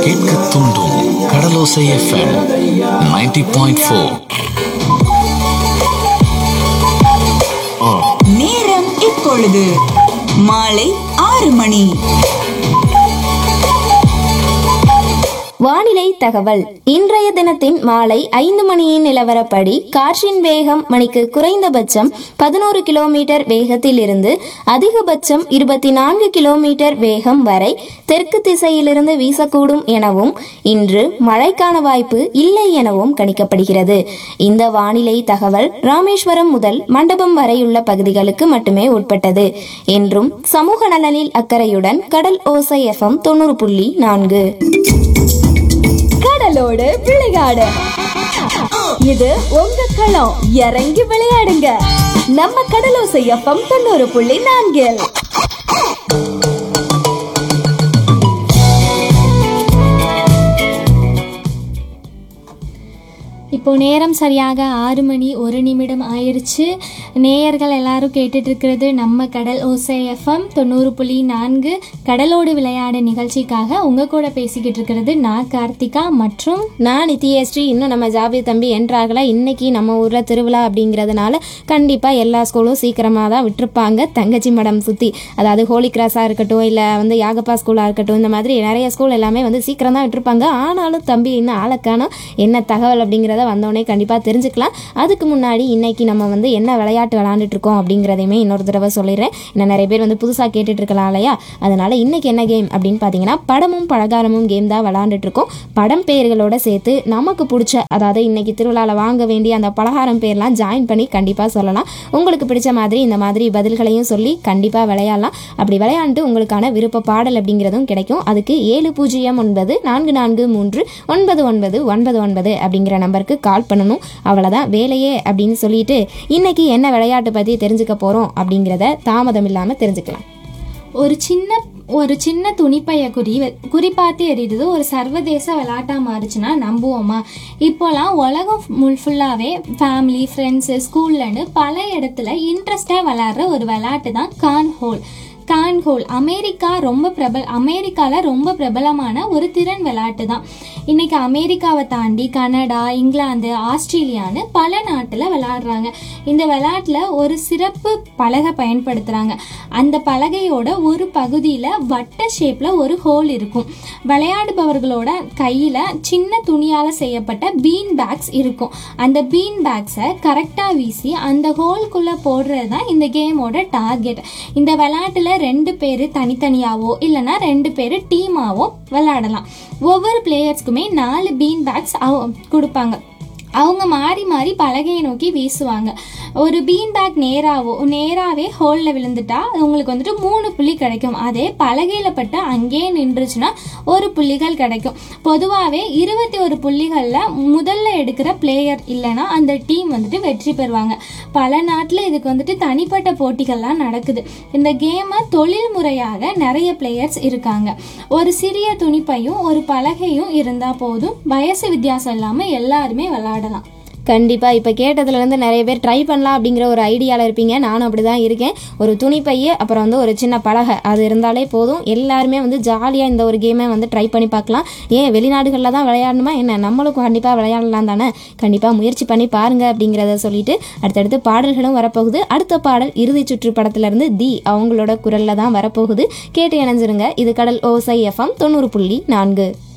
கேட்க தூண்டும் கடலோசை FM 90.4 point four நேரம் இப்பொழுது மாலை ஆறு மணி வானிலை தகவல் இன்றைய தினத்தின் மாலை ஐந்து மணியின் நிலவரப்படி காற்றின் வேகம் மணிக்கு குறைந்தபட்சம் பதினோரு கிலோமீட்டர் வேகத்தில் இருந்து அதிகபட்சம் இருபத்தி நான்கு கிலோமீட்டர் வேகம் வரை தெற்கு திசையிலிருந்து வீசக்கூடும் எனவும் இன்று மழைக்கான வாய்ப்பு இல்லை எனவும் கணிக்கப்படுகிறது இந்த வானிலை தகவல் ராமேஸ்வரம் முதல் மண்டபம் வரையுள்ள பகுதிகளுக்கு மட்டுமே உட்பட்டது என்றும் சமூக நலனில் அக்கறையுடன் கடல் ஓசை எஃப்எம் தொண்ணூறு புள்ளி நான்கு கடலோடு விளையாடு இது உங்க களம் இறங்கி விளையாடுங்க நம்ம கடலோசை எஃப்எம் தொண்ணூறு புள்ளி நான்கில் இப்போ நேரம் சரியாக ஆறு மணி ஒரு நிமிடம் ஆயிடுச்சு நேயர்கள் எல்லாரும் கேட்டுட்டு இருக்கிறது நம்ம கடல் ஓசை எஃப்எம் தொண்ணூறு புள்ளி நான்கு கடலோடு விளையாட நிகழ்ச்சிக்காக உங்க கூட பேசிக்கிட்டு இருக்கிறது நான் கார்த்திகா மற்றும் நான் நித்யஸ்ரீ இன்னும் நம்ம ஜாபி தம்பி என்றாகல இன்னைக்கு நம்ம ஊர்ல திருவிழா அப்படிங்கிறதுனால கண்டிப்பா எல்லா ஸ்கூலும் சீக்கிரமா தான் விட்டுருப்பாங்க தங்கச்சி மடம் சுத்தி அதாவது ஹோலி கிராஸா இருக்கட்டும் இல்ல வந்து யாகப்பா ஸ்கூலா இருக்கட்டும் இந்த மாதிரி நிறைய ஸ்கூல் எல்லாமே வந்து சீக்கிரம் தான் விட்டுருப்பாங்க ஆனாலும் தம்பி இன்னும் ஆளக்கானோ என்ன தகவல் அப்படிங்கிறத வந்தோடனே கண்டிப்பா தெரிஞ்சுக்கலாம் அதுக்கு முன்னாடி இன்னைக்கு நம்ம வந்து என்ன விளையாட்டு விளையாண்டுட்டு இருக்கோம் அப்படிங்கிறதையுமே இன்னொரு தடவை சொல்லிடுறேன் இன்னும் நிறைய பேர் வந்து புதுசா கேட்டுட்டு இருக்கலாம் இல்லையா அதனால இன்னைக்கு என்ன கேம் அப்படின்னு பார்த்தீங்கன்னா படமும் பலகாரமும் கேம் தான் விளையாண்டுட்டு இருக்கோம் படம் பெயர்களோட சேர்த்து நமக்கு பிடிச்ச அதாவது இன்னைக்கு திருவிழாவில் வாங்க வேண்டிய அந்த பலகாரம் பேர்லாம் ஜாயின் பண்ணி கண்டிப்பாக சொல்லலாம் உங்களுக்கு பிடிச்ச மாதிரி இந்த மாதிரி பதில்களையும் சொல்லி கண்டிப்பாக விளையாடலாம் அப்படி விளையாண்டு உங்களுக்கான விருப்ப பாடல் அப்படிங்கிறதும் கிடைக்கும் அதுக்கு ஏழு பூஜ்ஜியம் ஒன்பது நான்கு நான்கு மூன்று ஒன்பது ஒன்பது ஒன்பது ஒன்பது அப்படிங்கிற நம்பருக்கு கால் பண்ணணும் அவ்வளோதான் வேலையே அப்படின்னு சொல்லிட்டு இன்னைக்கு என்ன விளையாட்டு பற்றி தெரிஞ்சுக்க போகிறோம் அப்படிங்கிறத தாமதம் இல்லாமல் தெரிஞ்சுக்கலாம் ஒரு சின்ன ஒரு சின்ன துணிப்பைய குறி குறி பார்த்து எறிகிறது ஒரு சர்வதேச விளையாட்டா மாறுச்சுன்னா நம்புவோமா இப்போலாம் உலகம் முல் ஃபுல்லாவே ஃபேமிலி ஃப்ரெண்ட்ஸு ஸ்கூல்லன்னு பல இடத்துல இன்ட்ரெஸ்டாக விளையாடுற ஒரு விளையாட்டு தான் corn hole corn hole America ரொம்ப பிரபல அமெரிக்காவில் ரொம்ப பிரபலமான ஒரு திறன் விளையாட்டு தான் இன்னைக்கு அமெரிக்காவை தாண்டி கனடா இங்கிலாந்து ஆஸ்திரேலியான்னு பல நாட்டில் விளையாடுறாங்க இந்த விளையாட்டில் ஒரு சிறப்பு பலகை பயன்படுத்துகிறாங்க அந்த பலகையோட ஒரு பகுதியில் வட்ட ஷேப்பில் ஒரு ஹோல் இருக்கும் விளையாடுபவர்களோட கையில் சின்ன துணியால் செய்யப்பட்ட பீன் பேக்ஸ் இருக்கும் அந்த பீன் பேக்ஸை கரெக்டாக வீசி அந்த ஹோல்குள்ளே போடுறது தான் இந்த கேமோட டார்கெட் இந்த விளையாட்டில் ரெண்டு பேர் தனித்தனியாவோ இல்லைன்னா ரெண்டு பேர் டீமாவோ விளையாடலாம் ஒவ்வொரு பிளேயர்ஸ்க்குமே நாலு பீன் பேக்ஸ் கொடுப்பாங்க அவங்க மாறி மாறி பலகையை நோக்கி வீசுவாங்க ஒரு பீன் பேக் நேராவோ நேராகவே ஹோலில் விழுந்துட்டா உங்களுக்கு வந்துட்டு மூணு புள்ளி கிடைக்கும் அதே பலகையில் பட்டு அங்கேயே நின்றுச்சுன்னா ஒரு புள்ளிகள் கிடைக்கும் பொதுவாகவே இருபத்தி ஒரு புள்ளிகளில் முதல்ல எடுக்கிற பிளேயர் இல்லைன்னா அந்த டீம் வந்துட்டு வெற்றி பெறுவாங்க பல நாட்டில் இதுக்கு வந்துட்டு தனிப்பட்ட போட்டிகள்லாம் நடக்குது இந்த கேமை தொழில் முறையாக நிறைய பிளேயர்ஸ் இருக்காங்க ஒரு சிறிய துணிப்பையும் ஒரு பலகையும் இருந்தால் போதும் வயசு வித்தியாசம் இல்லாமல் எல்லாருமே விளையாடலாம் கண்டிப்பாக இப்போ கேட்டதுலேருந்து நிறைய பேர் ட்ரை பண்ணலாம் அப்படிங்கிற ஒரு ஐடியாவில் இருப்பீங்க நானும் அப்படி தான் இருக்கேன் ஒரு துணிப்பைய அப்புறம் வந்து ஒரு சின்ன பலகை அது இருந்தாலே போதும் எல்லாருமே வந்து ஜாலியாக இந்த ஒரு கேமை வந்து ட்ரை பண்ணி பார்க்கலாம் ஏன் வெளிநாடுகளில் தான் விளையாடணுமா என்ன நம்மளும் கண்டிப்பாக விளையாடலாம் தானே கண்டிப்பாக முயற்சி பண்ணி பாருங்க அப்படிங்கிறத சொல்லிட்டு அடுத்தடுத்து பாடல்களும் வரப்போகுது அடுத்த பாடல் இறுதி சுற்று படத்துலேருந்து தி அவங்களோட குரலில் தான் வரப்போகுது கேட்டு இணைஞ்சிருங்க இது கடல் ஓசை எஃப்எம் தொண்ணூறு புள்ளி நான்கு